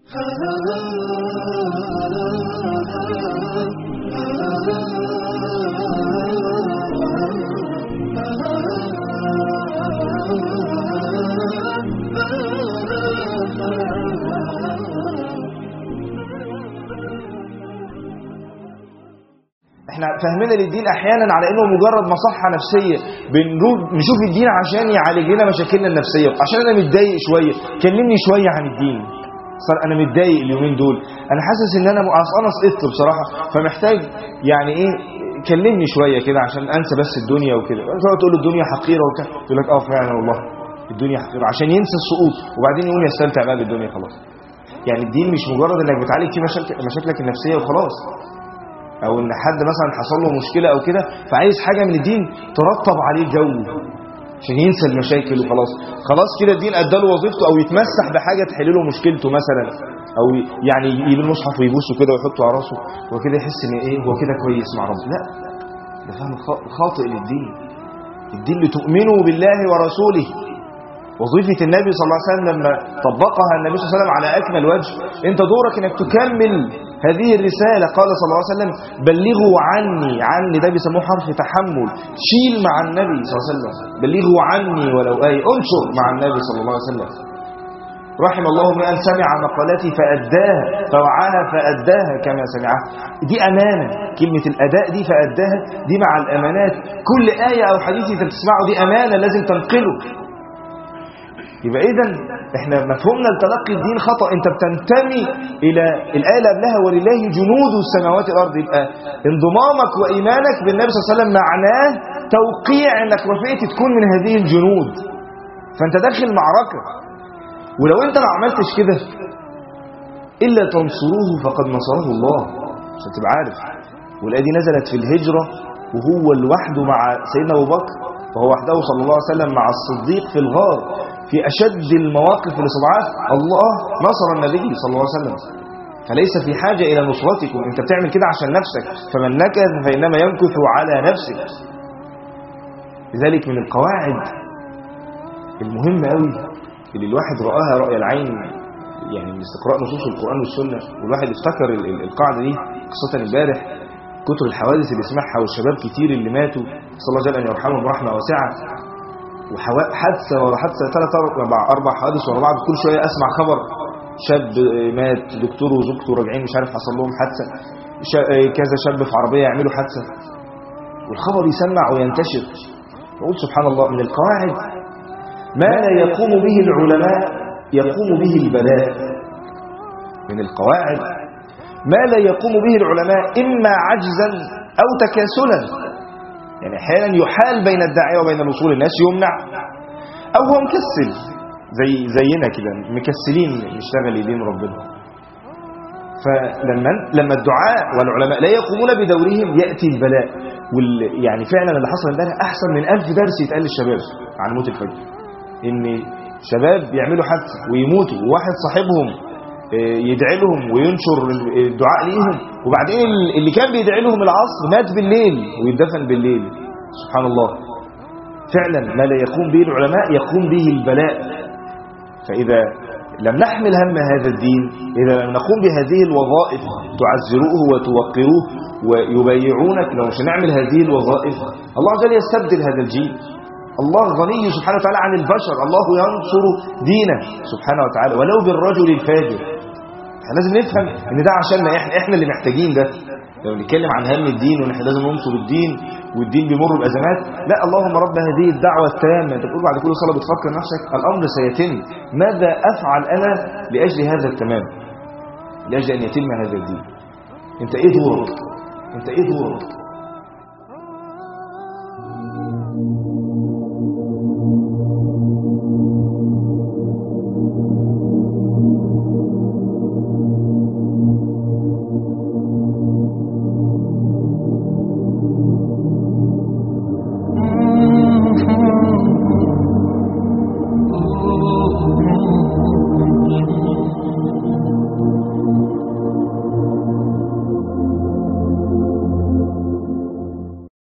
احنا فاهمين ان الدين احيانا على انه مجرد مصحه نفسيه بنروح نشوف الدين عشان يعالج لنا مشاكلنا النفسيه عشان انا متضايق شويه كلمني شويه عن الدين صار انا متضايق اليومين دول انا حاسس ان انا أصل انا سقطت بصراحه فمحتاج يعني ايه كلمني شويه كده عشان انسى بس الدنيا وكده تقعد تقول له الدنيا حقيره وكده يقول لك اه فعلا والله الدنيا حقيره عشان ينسى السقوط وبعدين يقوم يستمتع بقى بالدنيا خلاص يعني الدين مش مجرد انك بتعالج فيه مشاكل مشاكلك النفسيه وخلاص او ان حد مثلا حصل له مشكله او كده فعايز حاجه من الدين ترطب عليه الجو عشان ينسى المشاكل وخلاص خلاص كده الدين ادى له وظيفته او يتمسح بحاجه تحل له مشكلته مثلا او يعني يجيب المصحف ويبوسه كده ويحطه على راسه وكده يحس ان ايه هو كده كويس مع ربنا لا ده فهم خا- خاطئ للدين الدين لتؤمنوا بالله ورسوله وظيفة النبي صلى الله عليه وسلم لما طبقها النبي صلى الله عليه وسلم على أكمل وجه أنت دورك أنك تكمل هذه الرسالة قال صلى الله عليه وسلم بلغوا عني عني ده بيسموه حرف تحمل شيل مع النبي صلى الله عليه وسلم بلغوا عني ولو آية انشر مع النبي صلى الله عليه وسلم رحم الله من سمع مقالتي فأداها فوعاها فأداها كما سمعها دي أمانة كلمة الأداء دي فأداها دي مع الأمانات كل آية أو حديث أنت بتسمعه دي أمانة لازم تنقله يبقى اذا احنا مفهومنا لتلقي الدين خطأ انت بتنتمي الى الآية اللي قبلها ولله جنود السماوات والارض يبقى انضمامك وايمانك بالنبي صلى الله عليه وسلم معناه توقيع انك وافقت تكون من هذه الجنود فانت داخل معركة ولو انت ما عملتش كده الا تنصروه فقد نصره الله عشان تبقى عارف والآية دي نزلت في الهجرة وهو لوحده مع سيدنا ابو بكر وهو وحده صلى الله عليه وسلم مع الصديق في الغار في أشد المواقف الاستضعاف الله نصر النبي صلى الله عليه وسلم فليس في حاجة إلى نصرتكم أنت بتعمل كده عشان نفسك فمن نكث فإنما ينكث على نفسه لذلك من القواعد المهمة قوي اللي الواحد رآها رأي العين يعني من استقراء نصوص القرآن والسنة والواحد افتكر ال- ال- القاعدة دي قصة امبارح كتر الحوادث اللي سمعها والشباب كتير اللي ماتوا صلى الله جل أن يرحمهم رحمة واسعة وحادثه ورا حادثه ثلاث اربع اربع حوادث ورا بعض كل شويه اسمع خبر شاب مات دكتور وزوجته راجعين مش عارف حصل لهم حادثه شا- كذا شاب في عربيه يعملوا حادثه والخبر يسمع وينتشر نقول سبحان الله من القواعد ما لا يقوم به العلماء يقوم به البلاء من القواعد ما لا يقوم به العلماء إما عجزا أو تكاسلا يعني احيانا يحال بين الداعية وبين الوصول الناس يمنع او هو مكسل زي زينا كده مكسلين نشتغل يدين ربنا فلما لما الدعاء والعلماء لا يقومون بدورهم ياتي البلاء وال يعني فعلا اللي حصل امبارح احسن من ألف درس يتقال للشباب عن موت الفجر ان شباب يعملوا حادثه ويموتوا وواحد صاحبهم يدعي لهم وينشر الدعاء ليهم وبعدين اللي كان بيدعي لهم العصر مات بالليل ويدفن بالليل سبحان الله فعلا ما لا يقوم به العلماء يقوم به البلاء فإذا لم نحمل هم هذا الدين إذا لم نقوم بهذه الوظائف تعزروه وتوقروه ويبايعونك لو مش نعمل هذه الوظائف الله عز وجل يستبدل هذا الجيل الله غني سبحانه وتعالى عن البشر الله ينصر دينه سبحانه وتعالى ولو بالرجل الفاجر احنا لازم نفهم ان ده عشاننا احنا احنا اللي محتاجين ده لو نتكلم عن هم الدين وان احنا لازم ننصر الدين والدين بيمر بازمات لا اللهم رب هذه الدعوه التامه انت بتقول بعد كل صلاه بتفكر نفسك الامر سيتم ماذا افعل انا لاجل هذا التمام لاجل ان يتم هذا الدين انت ايه دورك انت ايه دورك